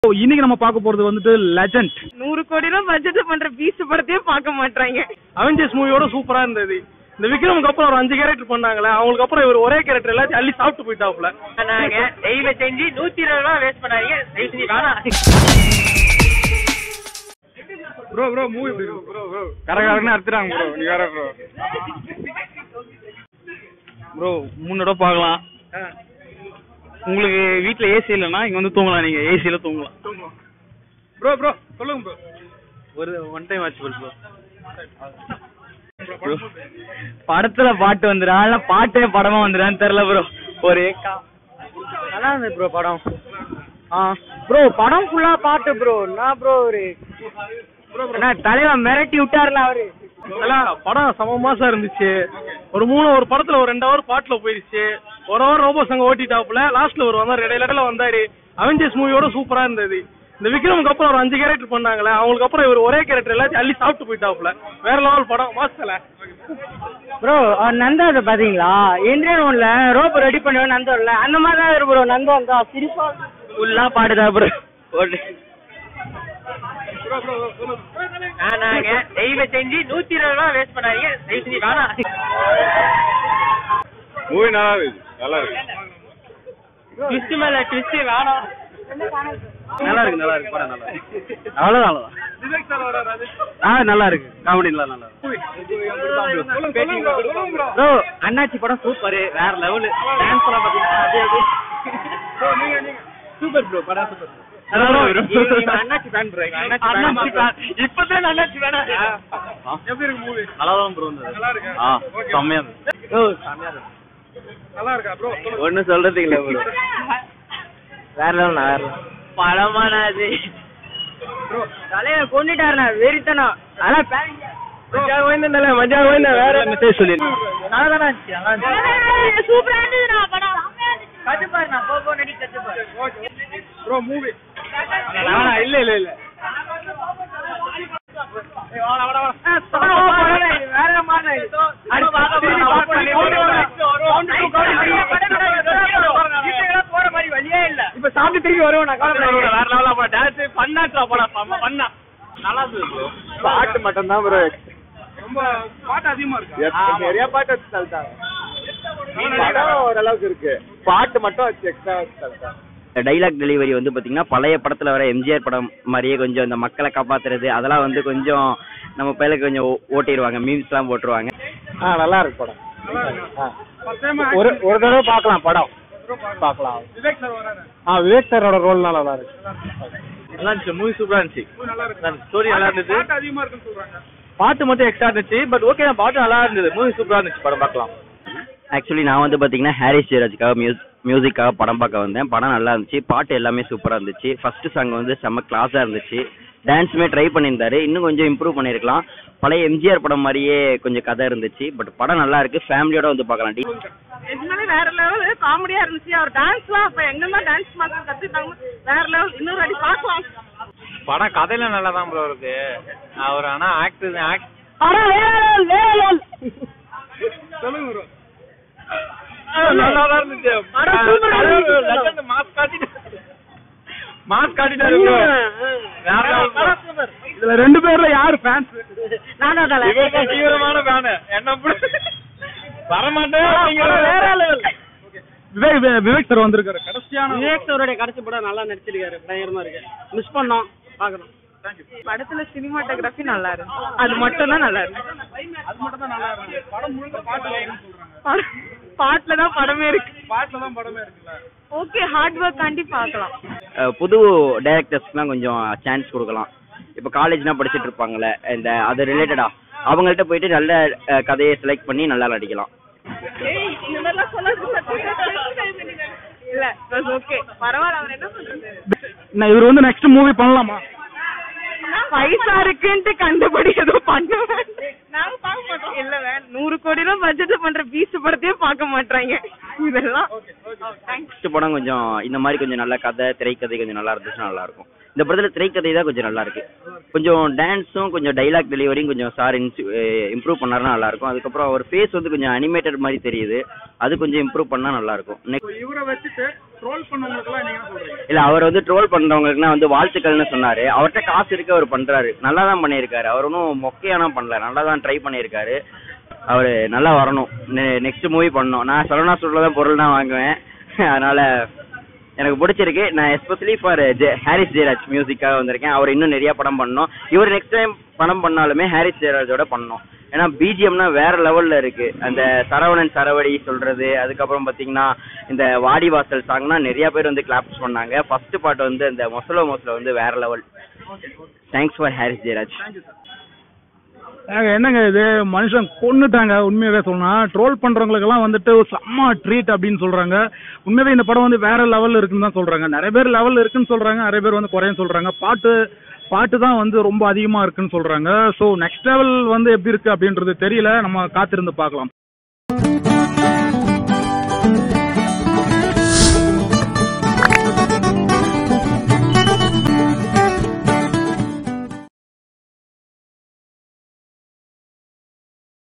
இன்னைக்கு நம்ம பார்க்க போறது வந்துட்டு லெஜண்ட் நூறு கோடி ரூபாய் பட்ஜெட் பண்ற பீஸ் படத்தையே பார்க்க மாட்டாங்க அவெஞ்சர்ஸ் மூவியோட சூப்பரா இருந்தது இந்த விக்ரமுக்கு அப்புறம் ஒரு அஞ்சு கேரக்டர் பண்ணாங்களே அவங்களுக்கு அப்புறம் இவர் ஒரே கேரக்டர் எல்லாத்தையும் அள்ளி சாப்பிட்டு போயிட்டாப்ல நாங்க தயவு செஞ்சு நூத்தி இருபது ரூபா வேஸ்ட் பண்ணாதீங்க தயவு செஞ்சு வேணாம் bro bro movie bro bro bro கரகரன்னு அறுத்துறாங்க ப்ரோ நீ வேற ப்ரோ ப்ரோ மூணு தடவை பார்க்கலாம் உங்களுக்கு வீட்ல ஏசி இல்லைன்னா இங்க வந்து தூங்கலாம் நீங்க ஏசில தூங்கலாம் ப்ரோ ப்ரோ சொல்லுங்க ப்ரோ ஒரு ஒன் டைம் ஆச்சு ப்ரோ படத்துல பாட்டு வந்துடா பாட்டே படமா வந்துடான்னு தெரியல ப்ரோ ஒரு நல்லா இருந்தது ப்ரோ படம் ஆ ப்ரோ படம் ஃபுல்லா பாட்டு ப்ரோ என்ன ப்ரோ ஒரு என்ன தலைவன் மிரட்டி விட்டாருல அவரு எல்லாம் படம் சம மாசம் இருந்துச்சு ஒரு மூணு ஒரு படத்துல ஒரு ரெண்டு ஹவர் பாட்டுல போயிருச்சு ஒரு ஹவர் ரோபோ சங்க ஓட்டிட்டாப்புல லாஸ்ட்ல ஒரு வந்தாரு இடையில இடையில வந்தாரு அவெஞ்சர்ஸ் மூவியோட சூப்பரா இருந்தது இந்த விக்ரமுக்கு அப்புறம் ஒரு அஞ்சு கேரக்டர் பண்ணாங்களே அவங்களுக்கு அப்புறம் இவர் ஒரே கேரக்டர் எல்லாத்தையும் அள்ளி சாப்பிட்டு போயிட்டாப்புல வேற லெவல் படம் மாசத்துல ப்ரோ நந்தா அதை பாத்தீங்களா இந்தியன் ஒன்ல ரோப் ரெடி பண்ணுவேன் நந்தோம்ல அந்த மாதிரி தான் இருக்கு ப்ரோ நந்தா வந்தா சிரிப்பா ஃபுல்லா பாடுதா ப்ரோ நாங்க தயவு செஞ்சு நூத்தி இருபது ரூபா வேஸ்ட் பண்ணாதீங்க தயவு செஞ்சு வேணாம் மூவி நல்லா இருக்கு நல்லா இருக்கு ட்விஸ்ட் மேல ட்விஸ்ட் வேணாம் நல்லா இருக்கு நல்லா இருக்கு படம் நல்லா இருக்கு அவ்வளவுதான் அவ்வளவுதான் ஆ நல்லா இருக்கு காமெடி நல்லா நல்லா ப்ரோ அண்ணாச்சி படம் சூப்பர் வேற லெவல் டான்ஸ் எல்லாம் பாத்தீங்கன்னா அப்படியே அப்படியே சூப்பர் ப்ரோ படம் சூப்பர் அண்ணாச்சி ஃபேன் ப்ரோ அண்ணாச்சி fan. இப்பதான் அண்ணாச்சி வேணா எப்படி இருக்கு மூவி நல்லா தான் ப்ரோ இருந்தது நல்லா இருக்கு ஆ செம்மையா இருந்தது நல்லா இருக்கா ப்ரோ ஒன்னும் சொல்றதுக்கு இல்ல ப்ரோ வேற லெவல் வேற படமான அது தலைவன் கொண்டுட்டாருண்ணா வெறித்தனம் அதான் மஜா ஓய்ந்தல மஜா ஓய்ந்த வேற மெசேஜ் சொல்லி நல்லா தானே இருந்துச்சு நல்லா இருந்துச்சு சூப்பரா இருந்ததுடா படம் கட்டுப்பாரு நான் போ போ நடி கட்டுப்பாரு ப்ரோ மூவி இல்ல இல்ல இல்ல வேற மாதிரி போற மாதிரி வழியே இல்ல இப்ப சாப்பிட்டு திரும்பி வருவோம் நான் வேற லெவலா படம் டான்ஸ் பண்ணாட்ரா படம் செம்ம பண்ணா நல்லா இருந்தது ப்ரோ பாட்டு மட்டும் தான் ப்ரோ ரொம்ப பாட்டு அதிகமா இருக்கு நிறைய பாட்டு வச்சு தள்ளிட்டாங்க படம் ஓரளவுக்கு இருக்கு பாட்டு மட்டும் வச்சு எக்ஸ்ட்ரா வச்சு தள்ளிட்டாங்க டைலாக் டெலிவரி வந்து பாத்தீங்கன்னா பழைய படத்துல வர எம்ஜிஆர் படம் மாதிரியே கொஞ்சம் இந்த மக்களை காப்பாத்துறது அதெல்லாம் வந்து கொஞ்சம் நம்ம பையலுக்கு கொஞ்சம் ஓ- ஓட்டிடுவாங்க மீம்ஸ் எல்லாம் போட்டுருவாங்க ஆ நல்லா இருக்கு படம் ஆ. ஃபர்ஸ்ட் டைம் ஒரு ஒரு தடவை பார்க்கலாம் படம் பார்க்கலாம் விவேக் சார் வராரு ஆ விவேக் சாரோட ரோல் நல்லா இருக்கு நல்லா இருந்துச்சு மூவி சூப்பரா இருந்துச்சு நல்லா இருக்கு ஸ்டோரி நல்லா இருந்தது பாட்டு அதிகமா இருக்குன்னு சொல்றாங்க பாட்டு மட்டும் எக்ஸ்ட்ரா இருந்துச்சு பட் ஓகே தான் பாட்டு நல்லா இருந்தது மூவி சூப்பரா இருந்துச்சு படம் பார்க்கலாம் ஆக்சுவலி நான் வந்து பாத்தீங்கன்னா ஹாரிஸ் ஜெயராஜ்க்காக மியூஸ் மியூசிக்காக படம் பார்க்க வந்தேன் படம் நல்லா இருந்துச்சு பாட்டு எல்லாமே சூப்பரா இருந்துச்சு ஃபர்ஸ்ட் சாங் வந்து செம்ம கிளாஸா இருந்துச்சு டான்ஸுமே ட்ரை பண்ணியிருந்தாரு இன்னும் கொஞ்சம் இம்ப்ரூவ் பண்ணியிருக்கலாம் பழைய எம்ஜிஆர் படம் மாதிரியே கொஞ்சம் கதை இருந்துச்சு பட் படம் நல்லா இருக்கு ஃபேமிலியோட வந்து பார்க்கலாம் டி நிஜமாலே வேற லெவல் காமெடியா இருந்துச்சு அவர் டான்ஸ்லாம் அப்ப எங்கெல்லாம் டான்ஸ் மாஸ்டர் கத்துக்கிட்டாங்க வேற லெவல் இன்னொரு வாட்டி பார்க்கலாம் படம் கதையில நல்லா தான் ப்ரோ இருக்கு அவர் ஆனா ஆக்டர் ஆக்ட் சொல்லுங்க ப்ரோ நல்லா தான் இருந்துச்சு படம் super ஆ இருந்துச்சு. மாஸ்க் காட்டிட்டு மாஸ்க் காட்டிட்டாரு bro. வேற level bro. இதுல ரெண்டு பேர்ல யாரு ஃபேன்ஸ் இவர் தான் தீவிரமான ஃபேனு என்ன வரமாட்டேன் வேற level. விவேக் வி- விவேக் சார் வந்திருக்காரு கடைசியான விவேக் சாரோட கடைசி படம் நல்லா நடிச்சிருக்காரு பயங்கரமா இருக்கு மிஸ் பண்ணோம் பாக்குறோம் படத்துல சினிமாட்டோகிராஃபி நல்லா இருக்கு அது மட்டும் தான் நல்லா இருக்கு அது மட்டும் தான் நல்லா இருக்கு படம் முழுக்க பாட்டு வரும்னு சொல்றாங்க படம் பாட்டுல தான் படமே இருக்கு பாட்டுல தான் படமே இருக்குல்ல ஓகே ஹார்ட் ஒர்க் காண்டி பார்க்கலாம் அஹ் புது டைரக்டர்ஸ்க்குலாம் கொஞ்சம் சான்ஸ் கொடுக்கலாம் இப்போ காலேஜ்னா படிச்சுட்டு இருப்பாங்கல்ல இந்த அது ரிலேட்டடா அவங்கள்ட்ட போயிட்டு நல்ல அஹ், கதையை செலக்ட் பண்ணி நல்லா நடிக்கலாம் ஏய் இந்த மாதிரிலாம் சொல்லாது இல்ல ஓகே பரவாயில்ல அவர் என்ன பண்றது நான் இவர் வந்து நெக்ஸ்ட் மூவி பண்ணலாமா பைசா இருக்குன்ட்டு கண்டுபிடி ஏதோ பண்ண நாங்க பார்க்க மாட்டோம் இல்ல வே நூறு கோடி ரூபாய் பட்ஜெட் பண்ற பீஸ் படத்தையே பார்க்க மாட்டாங்க இதெல்லாம் தேங்க்ஸ் ஃபர்ஸ்ட் படம் கொஞ்சம் இந்த மாதிரி கொஞ்சம் நல்ல கதை திரைக்கதை கொஞ்சம் நல்லா இருந்துச்சுன்னா நல்லா இருக்கும் இந்த படத்துல திரைக்கதை தான் கொஞ்சம் நல்லா இருக்கு கொஞ்சம் டான்ஸும் கொஞ்சம் டைலாக் டெலிவரியும் கொஞ்சம் சார் இம்ப்ரூவ் பண்ணாருன்னா நல்லா இருக்கும் அதுக்கப்புறம் அவர் ஃபேஸ் வந்து கொஞ்சம் அனிமேட்டட் மாதிரி தெரியுது அது கொஞ்சம் இம்ப்ரூவ் பண்ணா நல்லா இருக்கும் நெக்ஸ்ட் இவரை வச்சுட்டு ட்ரோல் பண்ணவங்களுக்கெல்லாம் நீங்க என்ன சொல்றீங்க இல்ல அவர் வந்து ட்ரோல் பண்றவங்களுக்குனா வந்து வாழ்த்துக்கள்னு சொன்னாரு அவர்கிட்ட காசு இருக்கு அவர் பண்றாரு நல்லா தான் பண்ணியிருக்காரு அவர் ஒன்றும் மொக்கையானா பண்ணல நல்லா தான் ட்ரை பண்ணியிருக்காரு அவர் நல்லா வரணும் நெக்ஸ்ட் மூவி பண்ணணும் நான் சொல்லனா சொல்லதான் பொருள் தான் வாங்குவேன் அதனால எனக்கு பிடிச்சிருக்கு நான் எஸ்பெஷலி ஃபார் ஹாரிஸ் ஜெயராஜ் மியூசிக்காக வந்திருக்கேன் அவர் இன்னும் நிறைய படம் பண்ணணும் இவர் நெக்ஸ்ட் டைம் படம் பண்ணாலுமே ஹாரிஸ் ஜெயராஜோட பண்ணணும் ஏன்னா பிஜிஎம்னா வேற லெவல்ல இருக்கு அந்த சரவணன் சரவடி சொல்றது அதுக்கப்புறம் பாத்தீங்கன்னா இந்த வாடிவாசல் சாங்னா நிறைய பேர் வந்து கிளாப்ஸ் பண்ணாங்க ஃபர்ஸ்ட் பாட்டு வந்து இந்த மொசலோ மொசலோ வந்து வேற level thanks for Harris Jayaraj ஏங்க என்னங்க இது மனுஷன் கொன்னுட்டாங்க உண்மையாவே சொல்லணும் ட்ரோல் பண்றவங்களுக்கெல்லாம் வந்துட்டு செம்ம ட்ரீட் அப்படின்னு சொல்றாங்க உண்மையாவே இந்த படம் வந்து வேற லெவல்ல இருக்குன்னு தான் சொல்றாங்க நிறைய பேர் லெவல் இருக்குன்னு சொல்றாங்க நிறைய பேர் வந்து குறையும் சொல்றாங்க பாட்டு பாட்டு தான் வந்து ரொம்ப அதிகமா இருக்குன்னு சொல்றாங்க ஸோ நெக்ஸ்ட் லெவல் வந்து எப்படி இருக்கு அப்படின்றது தெரியல நம்ம காத்திருந்து பார்க்கலாம்